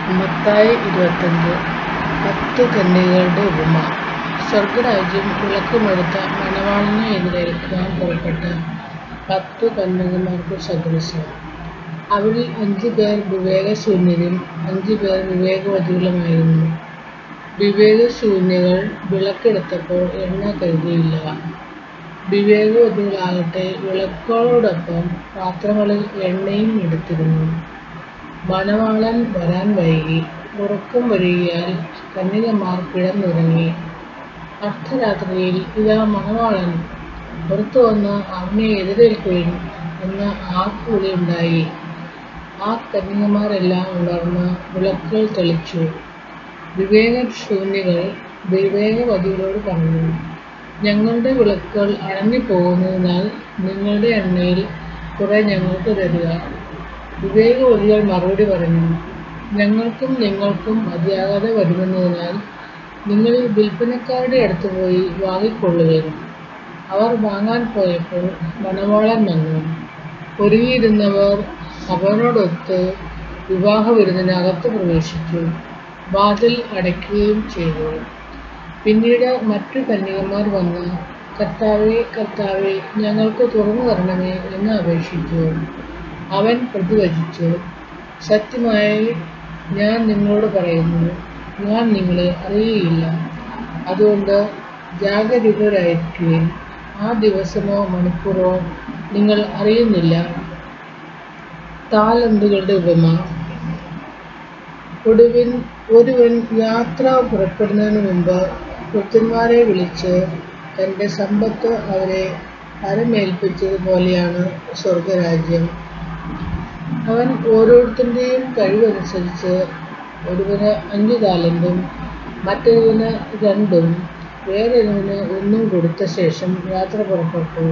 മത്തായി ഇരുപത്തഞ്ച് പത്തു കന്യകകളുടെ ഉപമ സ്വർഗരാജ്യം വിളക്കുമെടുത്ത മണവാളനെ എതിരേൽക്കുവാൻ പുറപ്പെട്ട പത്തു കന്യകമാർക്കു സദൃശം. അവരിൽ അഞ്ചുപേർ വിവേകശൂന്യരും അഞ്ചുപേർ വിവേകവതികളുമായിരുന്നു. വിവേകശൂന്യകൾ വിളക്കെടുത്തപ്പോൾ എണ്ണ കരുതിയില്ല. വിവേകവതികളാകട്ടെ വിളക്കുകളോടൊപ്പം പാത്രങ്ങളിൽ എണ്ണയും എടുത്തിരുന്നു. മണവാളൻ വരാൻ വൈകി. ഉറക്കം വരികയാൽ കന്യകമാർ കിടന്നുറങ്ങി. അർദ്ധരാത്രിയിൽ ഇതാ മണവാളൻ, പുറത്തുവന്ന് അവനെ എതിരേൽക്കുവിൻ എന്ന ആർപ്പുവിളി ഉണ്ടായി. ആ കന്യകമാരെല്ലാം ഉണർന്ന് വിളക്കുകൾ തെളിച്ചു. വിവേകശൂന്യകൾ വിവേകവതികളോട് പറഞ്ഞു, ഞങ്ങളുടെ വിളക്കുകൾ അണഞ്ഞുപോകുന്നതിനാൽ നിങ്ങളുടെ എണ്ണയിൽ കുറെ ഞങ്ങൾക്ക് തരിക. വിവേകവതികൾ മറുപടി പറഞ്ഞു, ഞങ്ങൾക്കും നിങ്ങൾക്കും മതിയാകാതെ വരുമെന്നതിനാൽ നിങ്ങൾ വില്പനക്കാരുടെ അടുത്തുപോയി വാങ്ങിക്കൊള്ളുവിൻ. അവർ വാങ്ങാൻ പോയപ്പോൾ മണവാളൻ വന്നു. ഒരുങ്ങിയിരുന്നവർ അവനോടൊത്ത് വിവാഹവിരുന്നിന് അകത്ത് പ്രവേശിച്ചു. വാതിൽ അടയ്ക്കുകയും ചെയ്തു. പിന്നീട് മറ്റു കന്യകമാർ വന്ന്, കർത്താവേ, കർത്താവേ, ഞങ്ങൾക്ക് തുറന്നുതരണമേ എന്ന് അപേക്ഷിച്ചു. അവൻ പ്രതിവചിച്ചു, സത്യമായി ഞാൻ നിങ്ങളോട് പറയുന്നു, ഞാൻ നിങ്ങളെ അറിയുകയില്ല. അതുകൊണ്ട് ജാഗരൂകരായിരിക്കുവിൻ. ആ ദിവസമോ മണിക്കൂറോ നിങ്ങൾ അറിയുന്നില്ല. താലന്തുകളുടെ ഉപമ ഒടുവിൽ ഒരുവൻ യാത്ര പുറപ്പെടുന്നതിനു മുമ്പ് ഭൃത്യന്മാരെ വിളിച്ച് തന്റെ സമ്പത്ത് അവരെ ഭരമേൽപ്പിച്ചത് പോലെയാണ് സ്വർഗരാജ്യം. അവൻ ഓരോരുത്തന്റെയും കഴിവനുസരിച്ച് ഒരുവന് അഞ്ചു താലന്തും മറ്റൊരുവന് രണ്ടും വേറൊരുവന് ഒന്നും കൊടുത്ത ശേഷം യാത്ര പുറപ്പെട്ടു.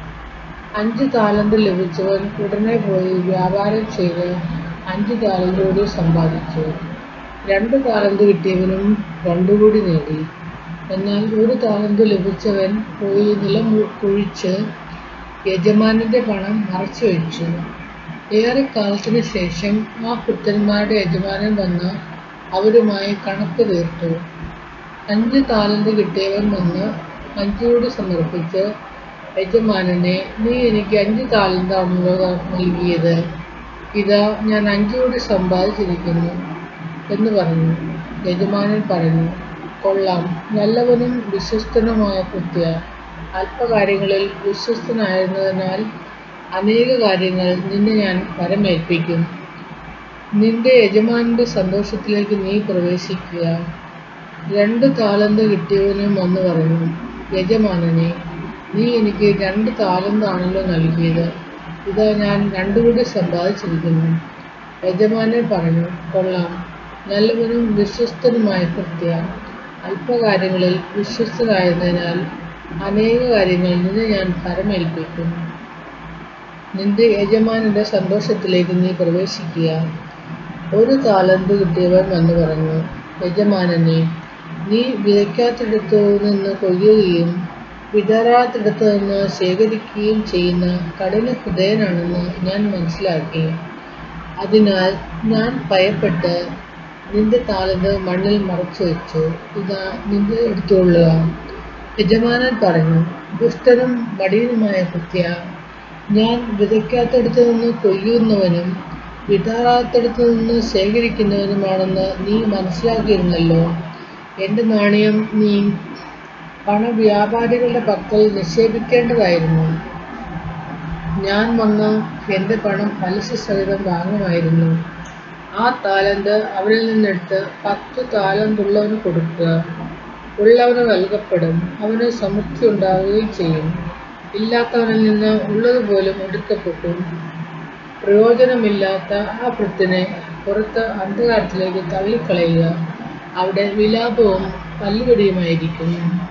അഞ്ച് താലന്ത് ലഭിച്ചവൻ ഉടനെ പോയി വ്യാപാരം ചെയ്ത് അഞ്ച് താലന്ത് കൂടി സമ്പാദിച്ചു. രണ്ടു താലന്ത് കിട്ടിയവനും രണ്ടുകൂടി നേടി. എന്നാൽ ഒരു താലന്ത് ലഭിച്ചവൻ പോയി നിലം കുഴിച്ച് യജമാനന്റെ പണം മറച്ചുവെച്ചു. ഏറെക്കാലത്തിനു ശേഷം ആ ഭൃത്യന്മാരുടെ യജമാനൻ വന്ന് അവരുമായി കണക്ക് തീർത്തു. അഞ്ച് താലന്ത് കിട്ടിയവൻ വന്ന് അഞ്ചുകൂടി സമർപ്പിച്ച്, യജമാനനേ, നീ എനിക്ക് അഞ്ച് താലന്താണല്ലോ നൽകിയത്. ഇതാ ഞാൻ അഞ്ചുകൂടി സമ്പാദിച്ചിരിക്കുന്നു എന്ന് പറഞ്ഞു. യജമാനൻ പറഞ്ഞു, കൊള്ളാം, നല്ലവനും വിശ്വസ്തനുമായ ഭൃത്യാ. അല്പകാര്യങ്ങളിൽ വിശ്വസ്തനായിരുന്നതിനാൽ അനേക കാര്യങ്ങൾ നിന്നെ ഞാൻ ഭരമേൽപ്പിക്കും. നിന്റെ യജമാനന്റെ സന്തോഷത്തിലേക്ക് നീ പ്രവേശിക്കുക. രണ്ടു താലന്ത് കിട്ടിയവനും വന്നു പറഞ്ഞു, യജമാനനേ, നീ എനിക്ക് രണ്ട് താലന്ത് ആണല്ലോ നൽകിയത്. ഇതാ ഞാൻ രണ്ടുകൂടി സമ്പാദിച്ചിരിക്കുന്നു. യജമാനൻ പറഞ്ഞു, കൊള്ളാം, നല്ലവനും വിശ്വസ്തനുമായ ഭൃത്യാ. അല്പകാര്യങ്ങളിൽ വിശ്വസ്തനായിരുന്നതിനാൽ അനേക കാര്യങ്ങൾ നിന്നെ ഞാൻ ഭരമേൽപ്പിക്കും. നിന്റെ യജമാനന്റെ സന്തോഷത്തിലേക്ക് നീ പ്രവേശിക്കുക. ഒരു താലന്ത് കിട്ടിയവൻ വന്നു പറഞ്ഞു, യജമാനനേ, നീ വിതയ്ക്കാത്തിടത്തു നിന്ന് കൊയ്യുകയും വിതറാത്തിടത്തു നിന്ന് ശേഖരിക്കുകയും ചെയ്യുന്ന കഠിനഹൃദയനാണെന്ന് ഞാൻ മനസ്സിലാക്കി. അതിനാൽ ഞാൻ ഭയപ്പെട്ട് നിന്റെ താലന്ത് മണ്ണിൽ മറച്ചുവെച്ചു. ഇതാ നിന്റെ എടുത്തുകൊള്ളുക. യജമാനൻ പറഞ്ഞു, ദുഷ്ടനും മടിയനുമായ ഭൃത്യാ, ഞാൻ വിതയ്ക്കാത്തിടത്തു നിന്ന് കൊയ്യുന്നവനും വിതറാത്തിടത്തു നിന്ന് ശേഖരിക്കുന്നവനുമാണെന്ന് നീ മനസ്സിലാക്കിയിരുന്നല്ലോ. എന്റെ നാണയം നീ പണവ്യാപാരികളുടെ പക്കൽ നിക്ഷേപിക്കേണ്ടതായിരുന്നു. ഞാൻ വന്ന് എന്റെ പണം പലിശസഹിതം വാങ്ങുമായിരുന്നു. ആ താലന്ത് അവനിൽ നിന്നെടുത്ത് പത്തു താലന്തുള്ളവന് കൊടുക്കുക. ഉള്ളവന് നൽകപ്പെടും, അവന് സമൃദ്ധി ഉണ്ടാകുകയും ചെയ്യും. ഇല്ലാത്തവനിൽ നിന്ന് ഉള്ളതുപോലും എടുക്കപ്പെടും. പ്രയോജനമില്ലാത്ത ആ ഭൃത്യനെ പുറത്ത് അന്ധകാരത്തിലേക്ക് തള്ളിക്കളയുക. അവിടെ വിലാപവും പല്ലുകടിയുമായിരിക്കും.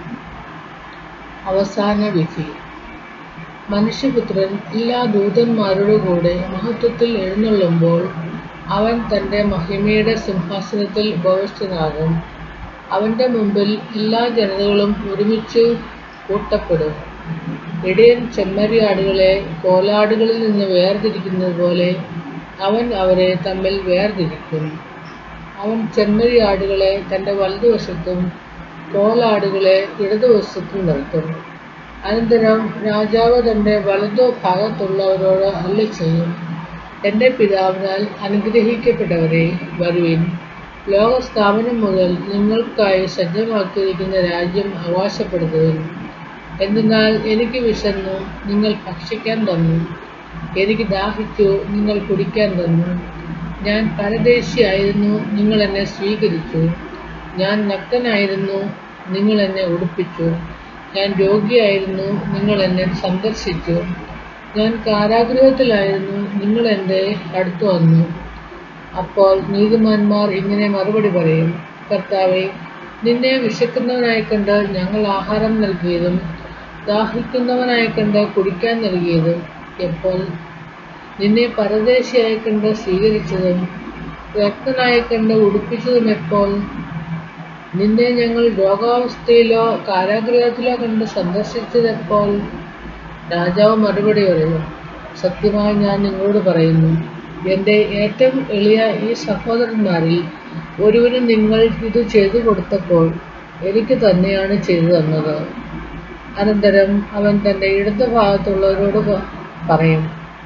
അവസാനവിധി മനുഷ്യപുത്രൻ എല്ലാ ദൂതന്മാരോടും കൂടെ മഹത്വത്തിൽ എഴുന്നള്ളുമ്പോൾ അവൻ തന്റെ മഹിമയുടെ സിംഹാസനത്തിൽ ഉപവിഷ്ടനാകും. അവന്റെ മുമ്പിൽ എല്ലാ ജനതകളും ഒരുമിച്ചു കൂട്ടപ്പെടും. ഇടയൻ ചെമ്മരിയാടുകളെ കോലാടുകളിൽ നിന്ന് വേർതിരിക്കുന്നതുപോലെ അവൻ അവരെ തമ്മിൽ വേർതിരിക്കും. അവൻ ചെമ്മരിയാടുകളെ തൻ്റെ വലതുവശത്തും കോലാടുകളെ ഇടതുവശത്തും നിർത്തും അനന്തരം രാജാവ് തൻ്റെ വലതു ഭാഗത്തുള്ളവരോട് അല്ല ചെയ്യും എൻ്റെ പിതാവിനാൽ അനുഗ്രഹിക്കപ്പെട്ടവരെ വരുവിൻ ലോകസ്ഥാപനം മുതൽ നിങ്ങൾക്കായി സജ്ജമാക്കിയിരിക്കുന്ന രാജ്യം അവകാശപ്പെടുത്തുവിൻ എന്തെന്നാൽ എനിക്ക് വിശന്നു നിങ്ങൾ ഭക്ഷിക്കാൻ തന്നു എനിക്ക് ദാഹിച്ചു നിങ്ങൾ കുടിക്കാൻ തന്നു ഞാൻ പരദേശിയായിരുന്നു നിങ്ങൾ എന്നെ സ്വീകരിച്ചു ഞാൻ നഗ്നനായിരുന്നു നിങ്ങൾ എന്നെ ഉടുപ്പിച്ചു ഞാൻ രോഗിയായിരുന്നു നിങ്ങൾ എന്നെ സന്ദർശിച്ചു ഞാൻ കാരാഗൃഹത്തിലായിരുന്നു നിങ്ങൾ എൻ്റെ അടുത്ത് വന്നു അപ്പോൾ നീതിമാന്മാർ ഇങ്ങനെ മറുപടി പറയും കർത്താവെ നിന്നെ വിശക്കുന്നവനായി കണ്ട് ഞങ്ങൾ ആഹാരം നൽകിയതും ദാഹിക്കുന്നവനായി കണ്ട് കുടിക്കാൻ നൽകിയതും എപ്പോൾ നിന്നെ പരദേശിയായി കണ്ട് സ്വീകരിച്ചതും രക്തനായി കണ്ട് ഉടുപ്പിച്ചതും എപ്പോൾ നിന്നെ ഞങ്ങൾ രോഗാവസ്ഥയിലോ കാരാഗൃഹത്തിലോ കണ്ട് സന്ദർശിച്ചതെപ്പോൾ രാജാവ് മറുപടി പറയും സത്യമായി ഞാൻ നിങ്ങളോട് പറയുന്നു എൻ്റെ ഏറ്റവും എളിയ ഈ സഹോദരന്മാരിൽ ഒരുവന് നിങ്ങൾ ഇത് ചെയ്തു കൊടുത്തപ്പോൾ എനിക്ക് തന്നെയാണ് ചെയ്തു തന്നത് അനന്തരം അവൻ തൻ്റെ ഇടത് ഭാഗത്തുള്ളവരോട് പ- പറയും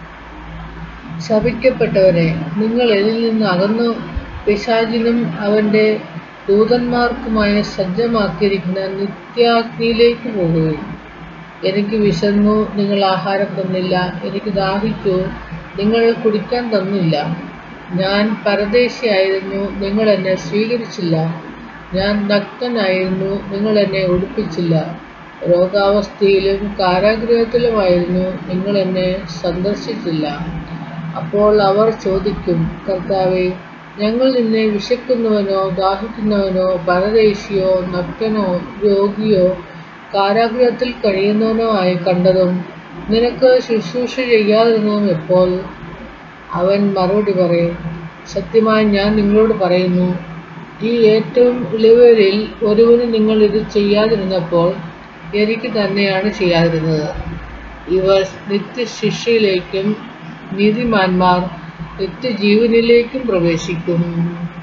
ശപിക്കപ്പെട്ടവരെ നിങ്ങൾ ഇതിൽ നിന്ന് അകന്നു പിശാചിനും അവൻ്റെ ദൂതന്മാർക്കുമായി സജ്ജമാക്കിയിരിക്കുന്ന നിത്യാഗ്നിയിലേക്ക് പോകുകയും എനിക്ക് വിശന്നു നിങ്ങൾ ആഹാരം തന്നില്ല എനിക്ക് ദാഹിച്ചു നിങ്ങൾ കുടിക്കാൻ തന്നില്ല ഞാൻ പരദേശിയായിരുന്നു നിങ്ങൾ എന്നെ സ്വീകരിച്ചില്ല ഞാൻ നഗ്നനായിരുന്നു നിങ്ങൾ എന്നെ ഉടുപ്പിച്ചില്ല രോഗാവസ്ഥയിലും കാരാഗൃഹത്തിലുമായിരുന്നു നിങ്ങൾ എന്നെ സന്ദർശിച്ചില്ല അപ്പോൾ അവർ ചോദിക്കും കർത്താവെ ഞങ്ങൾ നിന്നെ വിശക്കുന്നവനോ ദാഹിക്കുന്നവനോ പരദേശിയോ നഗ്നനോ രോഗിയോ കാരാഗൃഹത്തിൽ കഴിയുന്നവനോ ആയി കണ്ടതും നിനക്ക് ശുശ്രൂഷ ചെയ്യാതിരുന്നതും എപ്പോൾ അവൻ മറുപടി പറയും സത്യമായി ഞാൻ നിങ്ങളോട് പറയുന്നു ഈ ഏറ്റവും ഇളിവരിൽ ഒരുവന് നിങ്ങൾ ഇത് ചെയ്യാതിരുന്നപ്പോൾ എനിക്ക് തന്നെയാണ് ചെയ്യാതിരുന്നത് ഇവർ നിത്യശിക്ഷയിലേക്കും നീതിമാന്മാർ നിത്യജീവനിലേക്കും പ്രവേശിക്കും